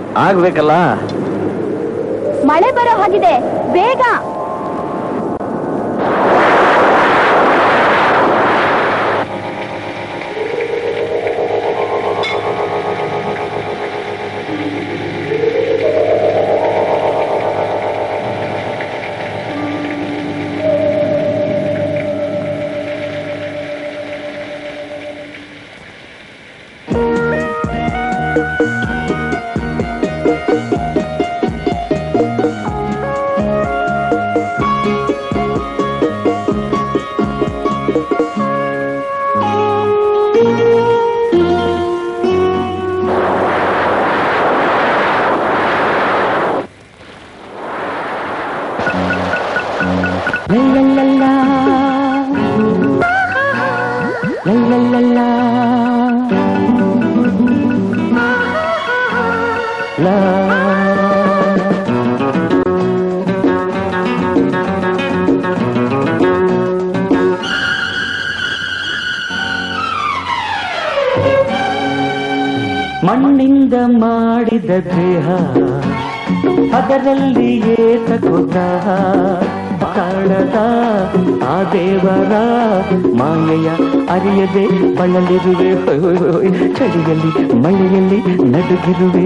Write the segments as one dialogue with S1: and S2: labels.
S1: ಆಗ್ಬೇಕಲ್ಲ
S2: ಮಳೆ ಬರೋ ಹಾಗಿದೆ ಬೇಗ
S3: ಮಣ್ಣಿಂದ ಮಾಡಿದ ದೇಹ ಅದರಲ್ಲಿ ಏತಕೊತ ಕಾಣದ ಆ ದೇವರ ಮಾಯೆಯ ಅರಿಯದೆ ಬಳಲಿರುವೆ ಹೊಯ್ ಹೊಯ್ ಹೊಯ್ ಚಳಿಯಲ್ಲಿ ಮಳೆಯಲ್ಲಿ ನಡುಗಿರುವೆ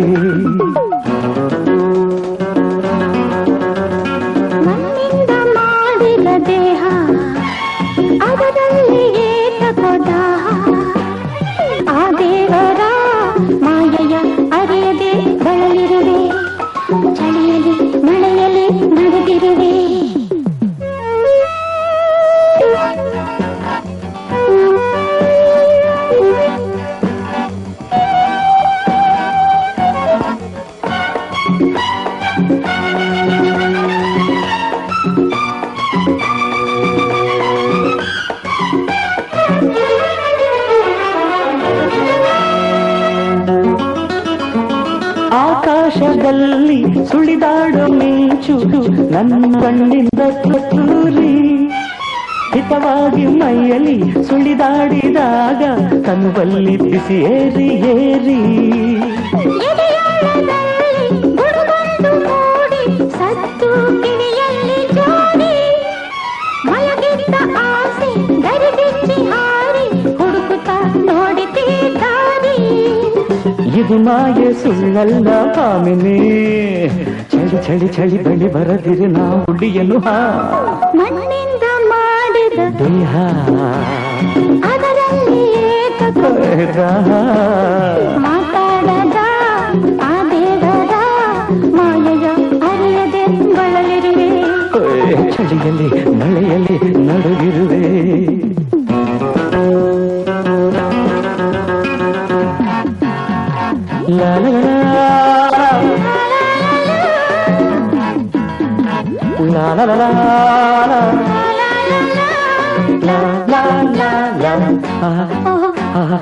S2: ಮಣ್ಣಿಂದ ಮಾಡಿದ ದೇಹ ಅದರಲ್ಲಿ ಏತಕೊದಾಹ ಆ ದೇವರ ಮಾಯೆಯ ಅರಿಯದೆ ಬಳಲಿರುವೆ ಚಳಿಯಲ್ಲಿ ಮಳೆಯಲ್ಲಿ ನಡುಗಿರುವೆ
S3: ಆಕಾಶದಲ್ಲಿ ಸುಳಿದಾಡೋ ಮಿಂಚು ನನ್ನ ಕಣ್ಣಿಂದ ಕತ್ತೂರಿ ಹಿತವಾಗಿ ಮೈಯಲ್ಲಿ ಸುಳಿದಾಡಿದಾಗ ಕನುಬಲ್ಲಿ ಬಿಸಿ ಏರಿ ಏರಿ
S2: ಎದೆಯಾಳದಲ್ಲಿ ಗುಡುಗೊಂದು ಮೂಡಿ ಸತ್ತು ಕಿವಿಯಲ್ಲಿ ಜೋಡಿ ಮಲಗಿದ್ದ ಆಸೆ ಗರಿಬಿಚ್ಚಿ ಹಾರಿ ಹುಡುಕುತ್ತಾ ನೋಡಿದೆ ದಾರಿ
S3: ಇದು ಮಾಯೆ ಸುಳ್ಳಲ್ಲ ಕಾಮಿನಿ ಚಳಿ ಚಳಿ ಚಳಿ ಬಳಿ ಬರದಿರಿ ನಾ ಹುಡಿಯನು ಹಾ
S2: ಮಣ್ಣಿಂದ ಮಾಡಿದ
S3: ದೇಹ
S2: ಅದರಲ್ಲಿ ಏಕಕೋ ಮಾತಾಡದ ಆ ದೇವರ ಮಾಯೆಯ ಅರಿಯದೆ ಬಳಲಿರುವೆ
S3: ಚಳಿಯಲ್ಲಿ ಮಳೆಯಲ್ಲಿ ನಡುಗಿರುವೆ ಲಾ ಲಾ ಲಾ ಲಾ ಲಾ ಲಾ ಲಾ ಲಾ ಲಾ ಲಾ ಲಾ ಲಾ ಆ, ಆ,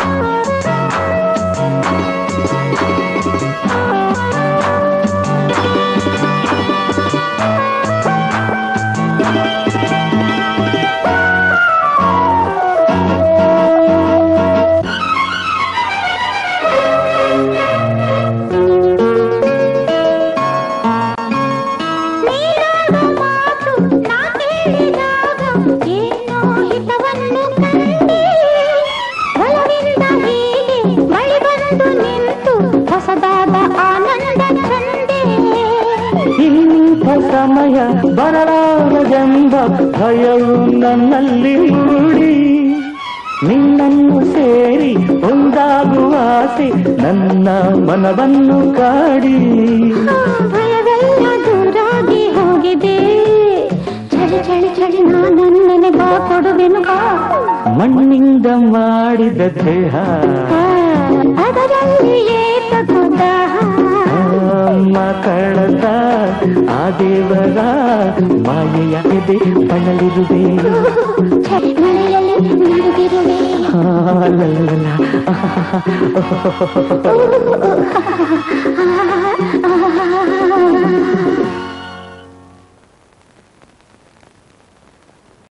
S2: ನೀನಾಡು ಮಾತು ನಾ ಕೇಳಿದಾಗ ಏನೋ ಹಿತವನ್ನು ಕಂಡೆ ಒಲವಿಂದ ಹೀಗೆ ಮಳೆ ಬಂದು ನಿಂತು ಹೊಸದಾದ ಆನಂದ ಕಂಡೆ
S3: ಇಂಥ ಸಮಯ ಬರಲಾರದೆಂಬ ಭಯವು ನನ್ನಲ್ಲಿ ಮೂಡಿ ನಿನ್ನನ್ನು ಸೇರಿ ಒಂದಾಗುವ ಆಸೆ ನನ್ನ ಮನವನ್ನು ಕಾಡಿ
S2: ಆ ಭಯವೆಲ್ಲ ದೂರಾಗಿ ಹೋಗಿದೆ ಚಳಿ ಚಳಿ ಚಳಿ ನಾನನ್ನೇ ಬಾ ಕೊಡುವೆನು ಬಾ
S3: ಮಣ್ಣಿಂದ ಮಾಡಿದ ದೇಹ
S2: ಆ, ಅದರಲ್ಲಿ ಏತಕುದ
S3: ಮಕ್ಕಳದ ಆ ದೇವರ ಮಾಯೆಯ ಎದೆ ಬಳಲಿರುವೆ
S2: ಚಳಿ ಮಳೆಯಲ್ಲಿ ನಡುಗಿರುವೆ
S3: ಆ, ಲ, ಲ, ಲ, ಲ.